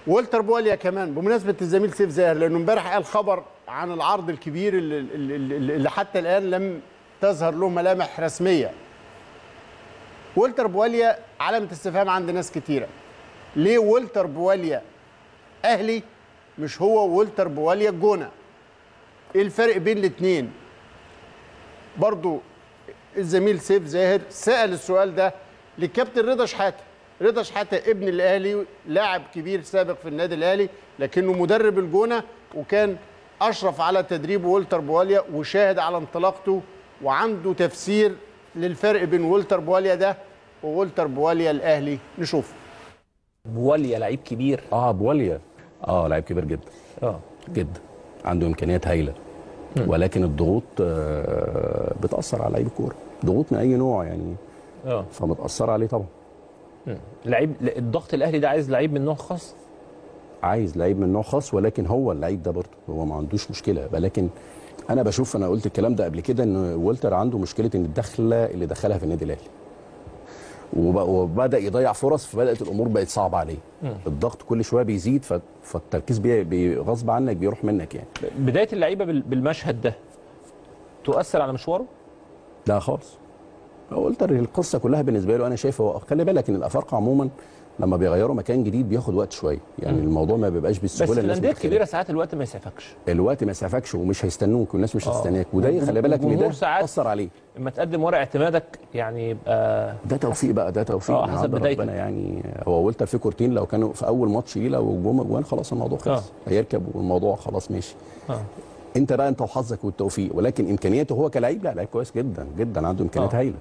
والتر بواليا كمان بمناسبه الزميل سيف زاهر لانه امبارح قال خبر عن العرض الكبير اللي, اللي, اللي حتى الان لم تظهر له ملامح رسميه والتر بواليا علامه استفهام عند ناس كتيره ليه والتر بواليا اهلي مش هو والتر بواليا الجونه ايه الفرق بين الاثنين برضو الزميل سيف زاهر سال السؤال ده للكابتن رضا شحاته رضا شحاته ابن الاهلي لاعب كبير سابق في النادي الاهلي لكنه مدرب الجونه وكان اشرف على تدريب والتر بواليا وشاهد على انطلاقته وعنده تفسير للفرق بين والتر بواليا ده وولتر بواليا الاهلي نشوفه بواليا لعيب كبير اه بواليا اه لعيب كبير جدا اه جدا عنده امكانيات هايله ولكن الضغوط آه بتاثر على لعيب الكوره ضغوط من اي نوع يعني اه فمتاثر عليه طبعا لعيب الضغط الاهلي ده عايز لعيب من نوع خاص عايز لعيب من نوع خاص ولكن هو اللعيب ده برضه هو ما عندوش مشكله ولكن انا بشوف انا قلت الكلام ده قبل كده ان والتر عنده مشكله ان الدخله اللي دخلها في النادي الاهلي وب- وبدا يضيع فرص فبدات الامور بقت صعبه عليه الضغط كل شويه بيزيد ف- فالتركيز بي- بي- غصب عنك بيروح منك يعني بدايه اللعيبه بال- بالمشهد ده تؤثر على مشواره لا خالص والتر القصه كلها بالنسبه له انا شايف هو خلي بالك ان الافارقه عموما لما بيغيروا مكان جديد بياخد وقت شويه يعني الموضوع ما بيبقاش بس بالسهوله في الناس الانديه متخيلة. الكبيره ساعات الوقت ما يسعفكش الوقت ما يسعفكش ومش هيستنوك والناس مش آه. هتستناك وده خلي بالك ان والجمهور ده ساعات- اثر عليه اما تقدم ورق اعتمادك يعني يبقى ده توفيق بقى ده توفيق آه، من حسب عند بدايته. ربنا يعني هو والتر في كورتين لو كانوا في اول ماتش ليه لو جم جوان خلاص الموضوع خلص هيركب والموضوع خلاص ماشي آه. انت بقى انت وحظك والتوفيق ولكن امكانياته هو كلاعب لا لعيب كويس جدا جدا عنده امكانيات آه. هايله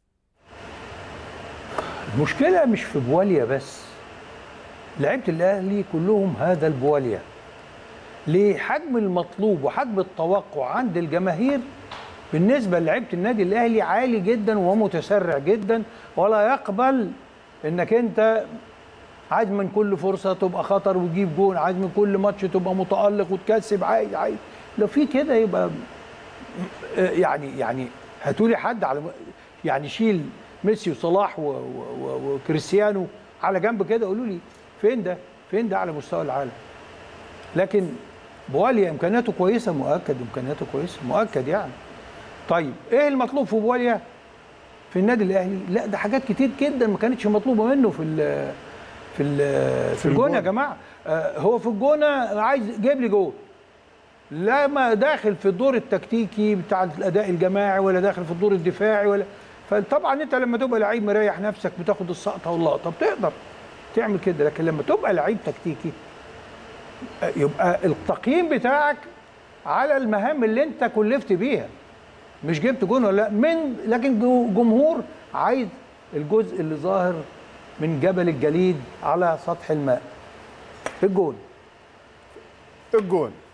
المشكلة مش في بواليا بس لعيبة الأهلي كلهم هذا البواليا ليه حجم المطلوب وحجم التوقع عند الجماهير بالنسبة لعيبة النادي الأهلي عالي جدا ومتسرع جدا ولا يقبل انك انت عايز من كل فرصة تبقى خطر وتجيب جون عايز من كل ماتش تبقى متألق وتكسب عايز عايز لو في كده يبقى آه، يعني يعني هاتولي حد على يعني شيل ميسي وصلاح و- و- و- وكريستيانو على جنب كده قولوا لي فين ده؟ فين ده على مستوى العالم؟ لكن بواليا امكانياته كويسه مؤكد امكانياته كويسه مؤكد يعني. طيب ايه المطلوب في بواليا في النادي الاهلي؟ لا ده حاجات كتير جدا ما كانتش مطلوبه منه في ال في ال في الجون يا جماعه آه، هو في الجونه عايز جيب لي جول لا ما داخل في الدور التكتيكي بتاع الاداء الجماعي ولا داخل في الدور الدفاعي ولا فطبعا انت لما تبقى لعيب مريح نفسك بتاخد السقطه واللقطه بتقدر تعمل كده لكن لما تبقى لعيب تكتيكي آه، يبقى التقييم بتاعك على المهام اللي انت كلفت بيها مش جبت جون ولا لا من لكن جو- جمهور عايز الجزء اللي ظاهر من جبل الجليد على سطح الماء الجون الجون